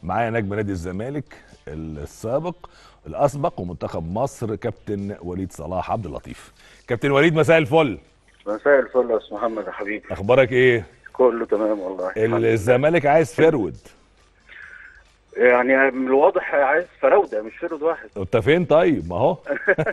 معايا نجم نادي الزمالك السابق الاسبق ومنتخب مصر كابتن وليد صلاح عبد اللطيف كابتن وليد مساء الفل مساء الفل يا استاذ محمد يا حبيبي اخبارك ايه كله تمام والله الحمد لله. الزمالك عايز فرود يعني من الواضح عايز فراوده مش فرد واحد انت فين طيب ما هو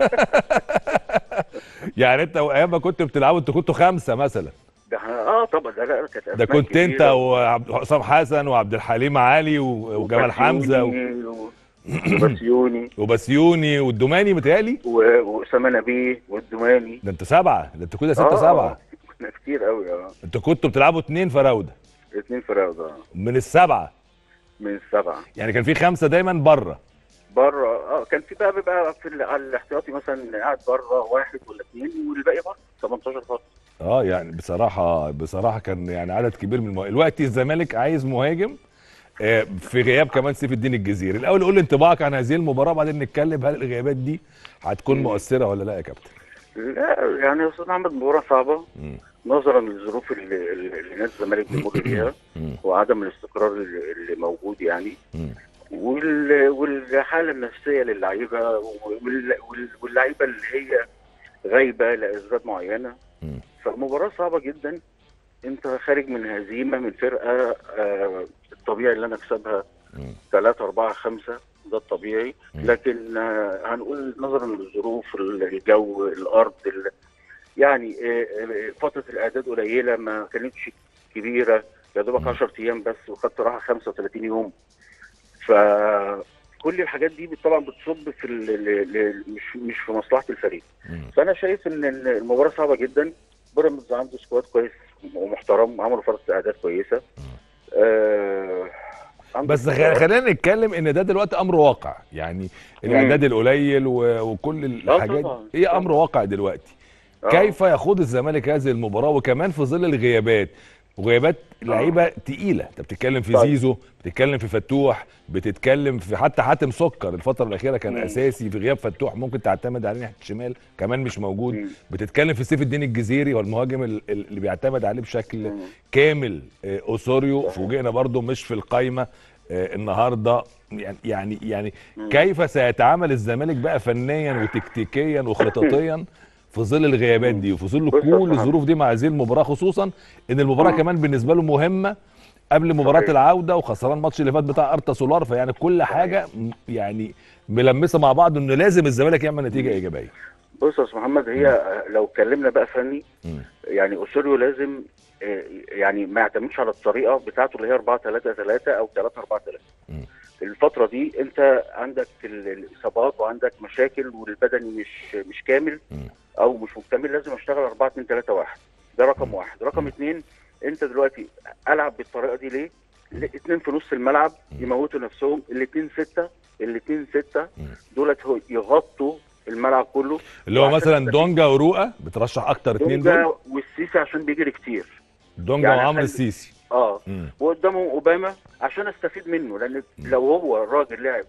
يعني انت ايام ما كنت بتلعبوا انتوا كنتوا خمسه مثلا ده احنا اه طبعا ده لا كانت ده أسماء كنت انت كبيرة. وحسام حسن وعبد الحليم علي و- وجمال حمزه و- وبسيوني و- وبسيوني وبسيوني والدوماني متهيألي و- واسامه نبيه والدوماني ده انت سبعه ده انت كده سته آه، سبعه آه، كنا كتير قوي اه انتوا كنتوا بتلعبوا اتنين فراوده اثنين فراوده اه من السبعه من السبعه يعني كان في خمسه دايما بره بره اه كان في بقى بيبقى في ال- على الاحتياطي مثلا قاعد بره واحد ولا اثنين والباقي بره 18 فرد اه يعني بصراحه بصراحه كان يعني عدد كبير من المه... الوقت الزمالك عايز مهاجم آه، في غياب كمان سيف الدين الجزيري الاول قول لي انطباعك عن هذه المباراه بعدين نتكلم هل الغيابات دي هتكون مم. مؤثره ولا لا يا كابتن لا يعني يا استاذ محمد مباراه صعبه مم. نظرا للظروف اللي, اللي اللي نادي الزمالك بيمر بيها مم. وعدم الاستقرار اللي اللي موجود يعني مم. وال- والحاله النفسيه للعيبه وال- وال- واللعيبه اللي هي غايبه لاسباب معينه مم. فمباراه صعبه جدا انت خارج من هزيمه من فرقه آه، الطبيعي اللي انا اكسبها مم. 3 4 5 ده الطبيعي مم. لكن آه، هنقول نظرا للظروف الجو الارض ال- يعني آه، آه، فتره الاعداد قليله ما كانتش كبيره يا دوبك مم. 10 ايام بس وخدت راحه 35 يوم فكل الحاجات دي طبعا بتصب في ال- ال- ال- مش مش في مصلحه الفريق مم. فانا شايف ان ال- المباراه صعبه جدا بيراميدز عنده سكواد كويس ومحترم عملوا فرصه اعداد كويسه آه عنده بس خ- سكواد. خلينا نتكلم ان ده دلوقتي امر واقع يعني الاعداد القليل و- وكل الحاجات طبعاً. ايه امر واقع دلوقتي آه. كيف يخوض الزمالك هذه المباراه وكمان في ظل الغيابات وغيابات لعيبه تقيله انت بتتكلم في طيب. زيزو بتتكلم في فتوح بتتكلم في حتى حاتم سكر الفتره الاخيره كان مم. اساسي في غياب فتوح ممكن تعتمد عليه ناحيه الشمال كمان مش موجود مم. بتتكلم في سيف الدين الجزيري والمهاجم ال- ال- اللي بيعتمد عليه بشكل مم. كامل آه، اوسوريو صحيح. فوجئنا برضو مش في القايمه آه، النهارده يعني يعني يعني مم. كيف سيتعامل الزمالك بقى فنيا وتكتيكيا وخططيا في ظل الغيابات دي وفي ظل بص يا كل صاحبي. الظروف دي مع هذه المباراه خصوصا ان المباراه مم. كمان بالنسبه له مهمه قبل مباراه صحيح. العوده وخسران الماتش اللي فات بتاع ارتا سولار فيعني كل حاجه م- يعني ملمسه مع بعض انه لازم الزمالك يعمل نتيجه ايجابيه بص يا استاذ محمد هي لو اتكلمنا بقى فني مم. يعني اوسوريو لازم آه، يعني ما يعتمدش على الطريقه بتاعته اللي هي 4 3 3 او 3 4 3 مم. الفتره دي انت عندك ال- الاصابات وعندك مشاكل والبدني مش مش كامل مم. او مش مكتمل لازم اشتغل 4 2 3 1 ده رقم مم. واحد رقم اثنين انت دلوقتي العب بالطريقه دي ليه؟ الاثنين في نص الملعب مم. يموتوا نفسهم الاثنين سته الاثنين سته مم. دولت هو يغطوا الملعب كله اللي هو وعشان مثلا تستفيد- دونجا ورؤى بترشح اكتر اتنين دونجا دول والسيسي عشان بيجري كتير دونجا يعني وعمرو خلي- السيسي اه مم. وقدامه اوباما عشان استفيد منه لان لو هو الراجل لعب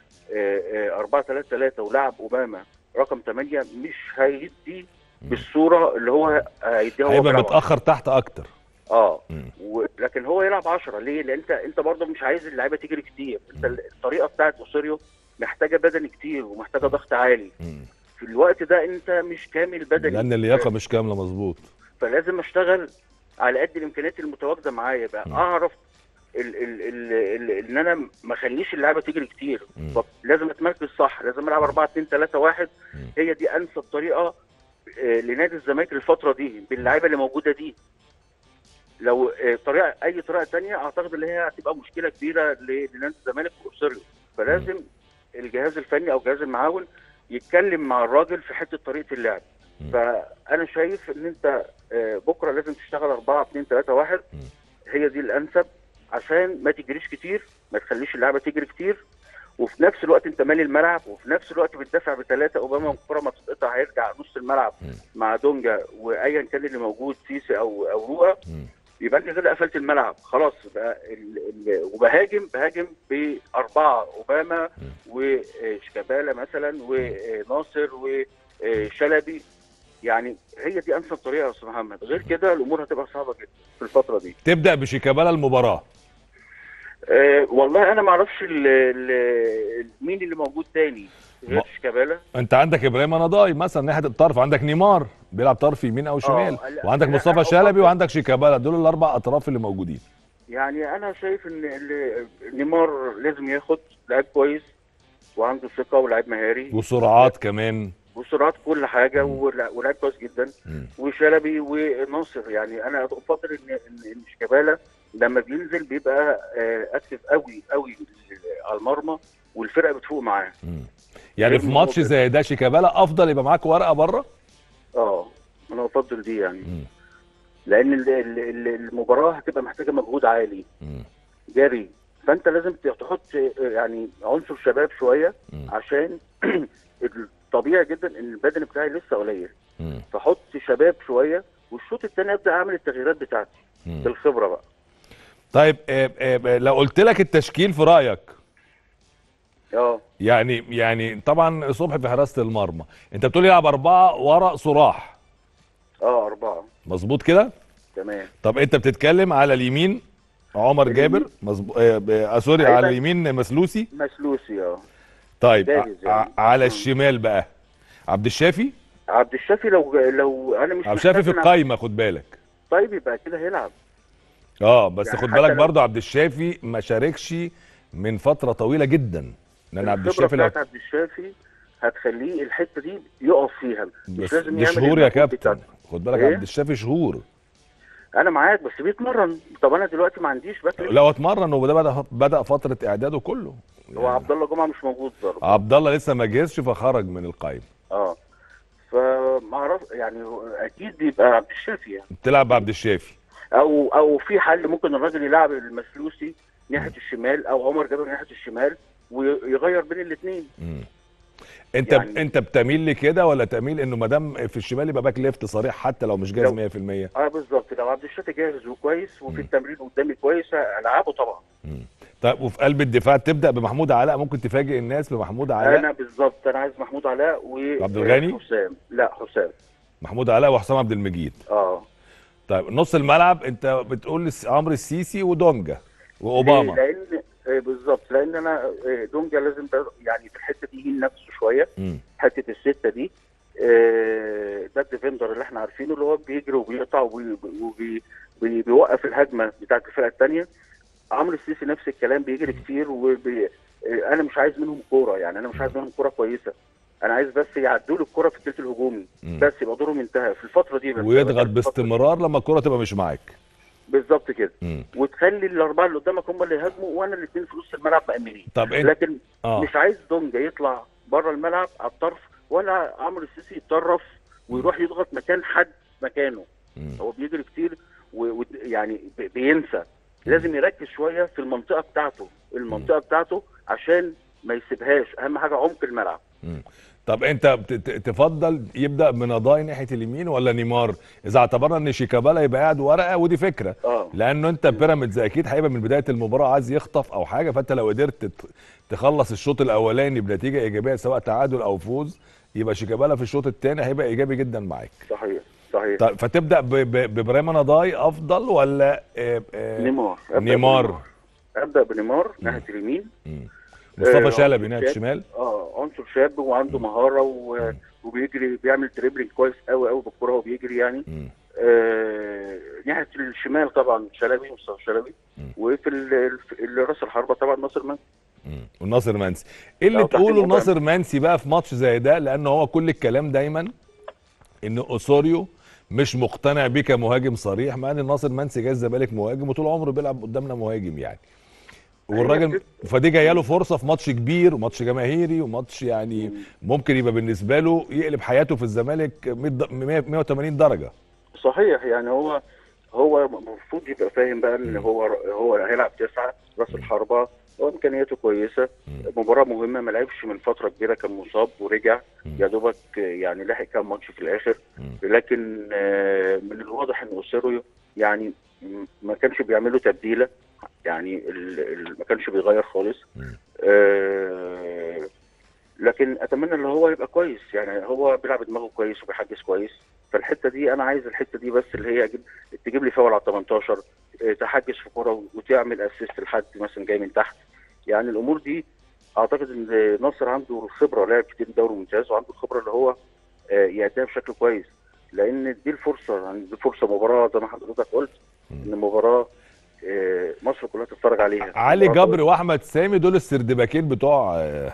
4 3 3 ولعب اوباما رقم 8 مش هيدي بالصوره اللي هو هيديها وهو هيبقى بيلعب متاخر تحت اكتر اه مم. و... لكن هو يلعب 10 ليه؟ لان انت انت برضه مش عايز اللعيبه تجري كتير انت الطريقه بتاعت اوسوريو محتاجه بدني كتير ومحتاجه ضغط عالي مم. في الوقت ده انت مش كامل بدني لان اللياقه مش كامله مظبوط فلازم اشتغل على قد الامكانيات المتواجده معايا بقى مم. اعرف ال ال ال ال ان انا ما اخليش اللعيبه تجري كتير مم. طب لازم اتمركز صح لازم العب 4 2 3 1 مم. هي دي انسب طريقه آه، لنادي الزمالك الفتره دي باللعيبه اللي موجوده دي لو آه، طريقه اي طريقه تانية اعتقد ان هي هتبقى مشكله كبيره ل- لنادي الزمالك واوسوريو فلازم الجهاز الفني او الجهاز المعاون يتكلم مع الراجل في حته طريقه اللعب مم. فانا شايف ان انت آه، بكره لازم تشتغل 4 2 3 1 مم. هي دي الانسب عشان ما تجريش كتير ما تخليش اللعبه تجري كتير وفي نفس الوقت انت مالي الملعب وفي نفس الوقت بتدافع بثلاثه اوباما الكره ما تتقطع هيرجع نص الملعب مم. مع دونجا وايا كان اللي موجود سيسي او او رؤى مم. يبقى انت كده قفلت الملعب خلاص بقى ال ال وبهاجم بهاجم باربعه اوباما وشيكابالا مثلا وناصر وشلبي يعني هي دي انسب طريقه يا استاذ محمد غير كده الامور هتبقى صعبه جدا في الفتره دي تبدا بشيكابالا المباراه أه والله انا ما اعرفش ال- ال- مين اللي موجود تاني غير ما- شيكابالا انت عندك ابراهيم نضاي مثلا ناحيه الطرف عندك نيمار بيلعب طرف يمين او شمال لا، وعندك لا، مصطفى أنا شلبي أفضل- وعندك شيكابالا دول الاربع اطراف اللي موجودين يعني انا شايف ان ال- نيمار لازم ياخد لعيب كويس وعنده ثقه ولاعيب مهاري وسرعات كمان وسرعات كل حاجه ولا- ولاعيب كويس جدا مم. وشلبي وناصر يعني انا افضل ان ان إن شيكابالا لما بينزل بيبقى آه، اكتف قوي قوي على المرمى والفرقه بتفوق معاه مم. يعني في لأن ماتش هو- زي ده شيكابالا افضل يبقى معاك ورقه بره اه انا افضل دي يعني لان ال- ال- ال- المباراه هتبقى محتاجه مجهود عالي جري فانت لازم تحط آه، يعني عنصر شباب شويه عشان الطبيعي جدا ان البدن بتاعي لسه قليل فحط شباب شويه والشوط الثاني ابدا اعمل التغييرات بتاعتي بالخبره بقى طيب آه، آه، لو قلت لك التشكيل في رايك اه يعني يعني طبعا صبحي في حراسه المرمى انت بتقول يلعب اربعه ورا صراح اه اربعه مظبوط كده تمام طب انت بتتكلم على اليمين عمر جابر مظبوط آه ب- آه سوري أيمن. على اليمين مسلوسي مسلوسي اه طيب جاهز ع- يعني. على مم. الشمال بقى عبد الشافي عبد الشافي لو لو انا مش عبد الشافي في محتاج إن- القايمه خد بالك طيب يبقى كده هيلعب اه بس يعني خد حتى بالك لو- برضو عبد الشافي ما شاركش من فتره طويله جدا لان عبد الخبره الشافي لو بتاعت عبد الشافي هتخليه الحته دي يقف فيها مش بس لازم دي يعمل شهور يا المجهود كابتن بتاعته. خد بالك إيه؟ عبد الشافي شهور انا معاك بس بيتمرن طب انا دلوقتي ما عنديش باك ليفت. لو اتمرن وده بدا بدا فتره اعداده كله هو عبد الله جمعه مش موجود برضه عبد الله لسه ما جهزش فخرج من القايمه اه فما اعرف يعني هو اكيد بيبقى عبد الشافي يعني بتلعب بعبد الشافي او او في حل ممكن الراجل يلعب المسلوسي ناحيه الشمال او عمر جابر ناحيه الشمال ويغير بين الاثنين مم. انت يعني- انت بتميل لكده ولا تميل انه ما دام في الشمال يبقى باك ليفت صريح حتى لو مش جاهز لو- 100% اه بالظبط لو عبد الشافي جاهز وكويس وفي مم. التمرين قدامي كويس العبه طبعا مم. طيب وفي قلب الدفاع تبدا بمحمود علاء ممكن تفاجئ الناس بمحمود علاء انا بالظبط انا عايز محمود علاء و عبد الغني؟ حسام لا حسام محمود علاء وحسام عبد المجيد اه طيب نص الملعب انت بتقول الس- عمرو السيسي ودونجا واوباما ليه؟ لان آه، بالظبط لان انا آه، دونجا لازم ده- يعني في الحته دي يهين نفسه شويه مم. حته السته دي آه، ده الديفندر اللي احنا عارفينه اللي هو بيجري وبيقطع وبيوقف الهجمه بتاعت الفرقه الثانيه عمرو السيسي نفس الكلام بيجري كتير وبي... آه، انا مش عايز منهم كوره يعني انا مش عايز منهم كوره كويسه انا عايز بس يعدوا لي الكوره في الثلث الهجومي مم. بس يبقى دورهم انتهى في الفتره دي بس ويضغط في الفترة دي. باستمرار لما الكره تبقى مش معاك بالظبط كده مم. وتخلي الاربعه اللي قدامك هم اللي يهاجموا وانا الاثنين في نص الملعب مأمنين طب انت لكن اه مش عايز دونجا يطلع بره الملعب على الطرف ولا عمرو السيسي يتطرف ويروح يضغط مكان حد مكانه مم. هو بيجري كتير ويعني بينسى لازم يركز شويه في المنطقه بتاعته المنطقه بتاعته عشان ما يسيبهاش اهم حاجه عمق الملعب مم. طب انت بت- ت- تفضل يبدا بنضاي ناحيه اليمين ولا نيمار اذا اعتبرنا ان شيكابالا يبقى قاعد ورقه ودي فكره اه لانه انت بيراميدز اكيد هيبقى من بدايه المباراه عايز يخطف او حاجه فانت لو قدرت ت- تخلص الشوط الاولاني بنتيجه ايجابيه سواء تعادل او فوز يبقى شيكابالا في الشوط الثاني هيبقى ايجابي جدا معاك صحيح صحيح طيب فتبدا ب- ب- بابراهيم نضاي افضل ولا آه، آه، نيمار أبدأ نيمار. بنيمار. ابدا بنيمار ناحيه اليمين مم. مصطفى آه، شلبي ناحيه شاب. الشمال اه عنصر شاب وعنده مهاره و... وبيجري بيعمل دريبلينج كويس قوي قوي بالكوره وهو بيجري يعني مم. آه ناحيه الشمال طبعا شلبي مصطفى شلبي مم. وفي ال- ال- راس الحربه طبعا ناصر مان مم. والناصر منسي ايه اللي لو تحت تقوله الموضوع. لناصر منسي بقى في ماتش زي ده لان هو كل الكلام دايما ان اوسوريو مش مقتنع بيه كمهاجم صريح مع ان ناصر منسي جاي الزمالك مهاجم وطول عمره بيلعب قدامنا مهاجم يعني والراجل فدي جايه له فرصه في ماتش كبير وماتش جماهيري وماتش يعني ممكن يبقى بالنسبه له يقلب حياته في الزمالك 100 د- 100 180 درجه صحيح يعني هو هو المفروض يبقى فاهم بقى ان هو هو هيلعب تسعه راس الحربه وامكانياته كويسه مباراه مهمه ما لعبش من فتره كبيره كان مصاب ورجع يا دوبك يعني لحق كام ماتش في الاخر لكن آه، من الواضح ان اوسيريو يعني م- ما كانش بيعملوا تبديله يعني ال- ال- ما كانش بيغير خالص مم. آه، لكن اتمنى ان هو يبقى كويس يعني هو بيلعب دماغه كويس وبيحجز كويس فالحته دي انا عايز الحته دي بس اللي هي أجيب تجيب لي فاول على 18 آه، تحجز في كوره وتعمل اسيست لحد مثلا جاي من تحت يعني الامور دي اعتقد ان ناصر عنده الخبره لعب كتير دوري ممتاز وعنده الخبره اللي هو آه، يأديها بشكل كويس لان دي الفرصه يعني دي فرصه مباراه زي ما حضرتك قلت ان مباراه آه، مصر كلها تتفرج عليها علي مباراة جبر واحمد سامي دول السردباكين بتوع آه،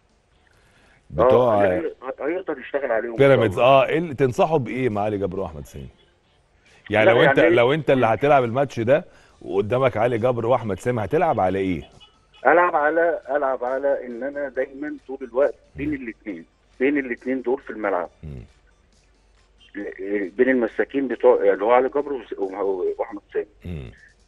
بتوع اه آه، هي- هيقدر يشتغل عليهم بيراميدز إن شاء الله. اه ايه اللي تنصحوا بايه مع علي جبر واحمد سامي يعني لا، لو انت يعني- لو انت اللي هتلعب الماتش ده وقدامك علي جبر واحمد سامي هتلعب على ايه العب على العب على ان انا دايما طول الوقت بين الاثنين بين الاثنين دول في الملعب مم. بين المساكين بتوع اللي هو علي جبر وس- واحمد سامي مم.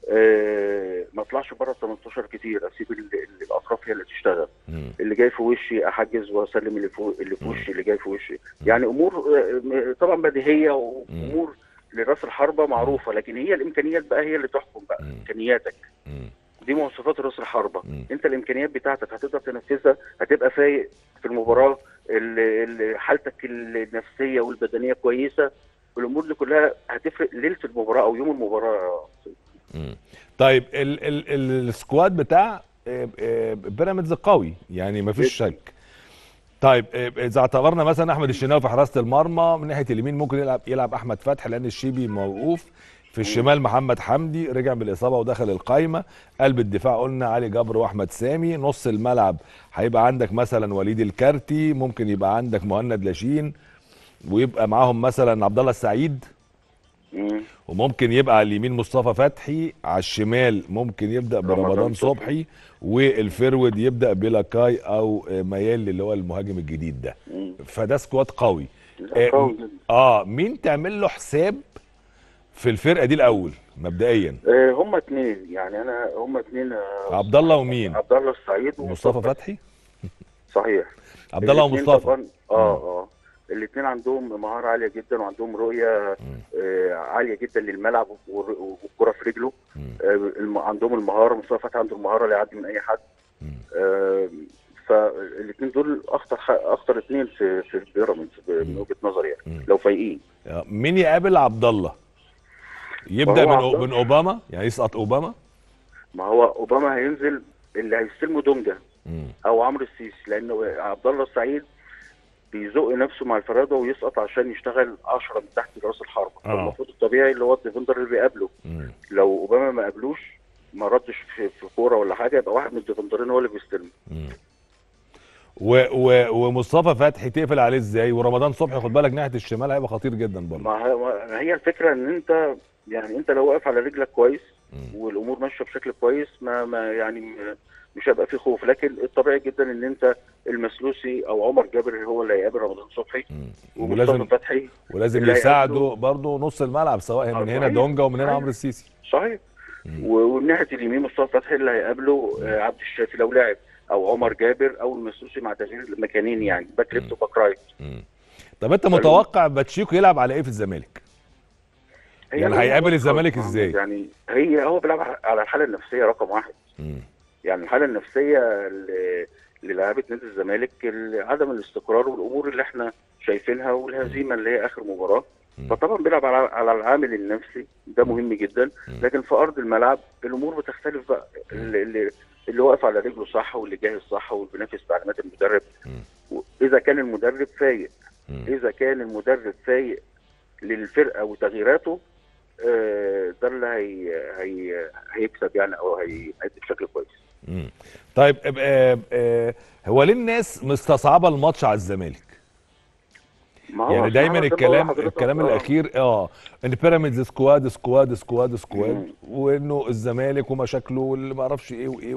آه، ما اطلعش بره ال 18 كتير اسيب ال- ال- الاطراف هي اللي تشتغل مم. اللي جاي في وشي احجز واسلم اللي فوق اللي في مم. وشي اللي جاي في وشي يعني امور آه، م- طبعا بديهيه وامور لراس الحربه معروفه لكن هي الامكانيات بقى هي اللي تحكم بقى مم. امكانياتك مم. دي مواصفات راس الحربه مم. انت الامكانيات بتاعتك هتقدر تنفذها هتبقى فايق في المباراه ال- ال- حالتك النفسيه والبدنيه كويسه الامور دي كلها هتفرق ليله المباراه او يوم المباراه مم. طيب ال ال ال السكواد بتاع آه، آه، بيراميدز قوي يعني ما فيش جداً. شك طيب آه، اذا اعتبرنا مثلا احمد الشناوي في حراسه المرمى من ناحيه اليمين ممكن يلعب يلعب احمد فتحي لان الشيبي موقوف في الشمال محمد حمدي رجع بالاصابه ودخل القايمه قلب الدفاع قلنا علي جبر واحمد سامي نص الملعب هيبقى عندك مثلا وليد الكارتي ممكن يبقى عندك مهند لاشين ويبقى معاهم مثلا عبد الله السعيد مم. وممكن يبقى على اليمين مصطفى فتحي على الشمال ممكن يبدا برمضان رمضان صبحي. صبحي والفرود يبدا بلاكاي او ميال اللي هو المهاجم الجديد ده مم. فده سكواد قوي لا، آه، قوي جدا. اه مين تعمل له حساب في الفرقه دي الاول مبدئيا آه، هما اثنين يعني انا هما اثنين عبد الله ومين عبد الله السعيد مصطفى فتحي صحيح عبد الله الاتنين ومصطفى طبعاً- اه اه الاثنين عندهم مهاره عاليه جدا وعندهم رؤيه آه عاليه جدا للملعب والر- والكره في رجله مم. آه الم- عندهم المهاره مصطفى فتحي عنده المهاره اللي يعدي من اي حد مم. آه فالاثنين دول اخطر ح- اخطر اثنين في في بيراميدز ب- من وجهه نظري يعني مم. لو فايقين آه، مين يقابل عبد الله يبدا وهو من عبد أو- من اوباما يعني يسقط اوباما ما هو اوباما هينزل اللي هيستلمه دونجا مم. او عمرو السيسي لانه عبد الله السعيد بيزق نفسه مع الفراده ويسقط عشان يشتغل 10 من تحت راس الحربه آه. المفروض الطبيعي اللي هو الديفندر اللي بيقابله مم. لو اوباما ما قابلوش ما ردش في, في كوره ولا حاجه يبقى واحد من الديفندرين هو اللي بيستلم مم. و و ومصطفى فتحي تقفل عليه ازاي ورمضان صبحي خد بالك ناحيه الشمال هيبقى خطير جدا برضه ما هي, ما هي الفكره ان انت يعني انت لو واقف على رجلك كويس مم. والامور ماشيه بشكل كويس ما, ما يعني م- مش هيبقى في خوف لكن الطبيعي جدا ان انت المسلوسي او عمر جابر هو اللي هيقابل رمضان صبحي مم. ومصطفى ولازم فتحي ولازم اللي يساعده هيقابله- برضه نص الملعب سواء من آه، هنا صحيح. دونجا ومن هنا صحيح. عمرو السيسي صحيح مم. و- ومن ناحيه اليمين مصطفى فتحي اللي هيقابله آه، عبد الشافي لو لعب او عمر جابر او المسلوسي مع تغيير المكانين يعني باك ليفت وباك رايت مم. طب انت متوقع باتشيكو يلعب على ايه في الزمالك؟ هي يعني الأمور هيقابل واضحة الزمالك محمد. إزاي؟ يعني هي هو بيلعب على الحاله النفسيه رقم واحد مم. يعني الحاله النفسيه ل- للاعيبه نادي الزمالك ال- عدم الاستقرار والامور اللي احنا شايفينها والهزيمه اللي هي اخر مباراه مم. فطبعا بيلعب على على العامل النفسي ده مهم جدا مم. لكن في ارض الملعب الامور بتختلف بقى اللي, اللي, اللي واقف على رجله صح واللي جاهز صح واللي بينفذ تعليمات المدرب مم. اذا كان المدرب فايق مم. اذا كان المدرب فايق للفرقه وتغييراته آه، ده اللي هي هي هيكسب يعني او هي- هيأدي بشكل كويس مم. طيب آه، آه، هو ليه الناس مستصعبه الماتش على الزمالك؟ ما هو يعني عشان دايما أنا زي ما الكلام بقول لحضرتك، الكلام آه، الاخير اه ان بيراميدز سكواد سكواد سكواد سكواد مم. وانه الزمالك ومشاكله واللي ما اعرفش ايه وايه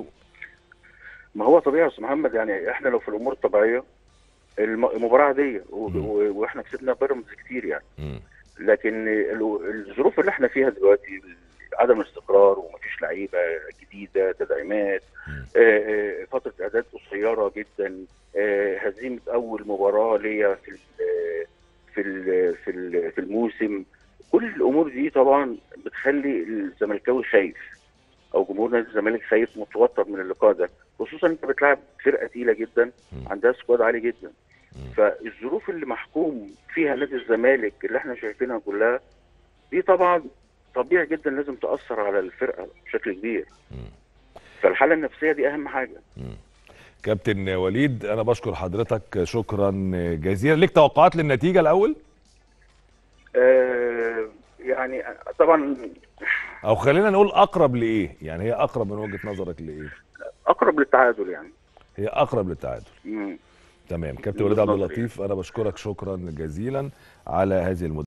ما هو طبيعي يا استاذ محمد يعني احنا لو في الامور الطبيعيه الم- المباراه عاديه و- مم. و- واحنا كسبنا بيراميدز كتير يعني مم. لكن ال- الظروف اللي احنا فيها دلوقتي عدم استقرار ومفيش لعيبه جديده تدعيمات مم. آه، آه، فتره اعداد قصيره جدا آه، هزيمه اول مباراه ليا في ال- في ال- في ال- في الموسم كل الامور دي طبعا بتخلي الزملكاوي خايف او جمهور نادي الزمالك خايف متوتر من اللقاء ده خصوصا انت بتلعب فرقه تقيله جدا مم. عندها سكواد عالي جدا مم. فالظروف اللي محكوم فيها نادي الزمالك اللي احنا شايفينها كلها دي طبعا طبيعي جدا لازم تاثر على الفرقه بشكل كبير فالحاله النفسيه دي اهم حاجه كابتن وليد انا بشكر حضرتك شكرا جزيلا ليك توقعات للنتيجه الاول آه يعني طبعا او خلينا نقول اقرب لايه يعني هي اقرب من وجهه نظرك لايه اقرب للتعادل يعني هي اقرب للتعادل مم. تمام كابتن وليد عبد نظري. اللطيف انا بشكرك شكرا جزيلا على هذه المداخله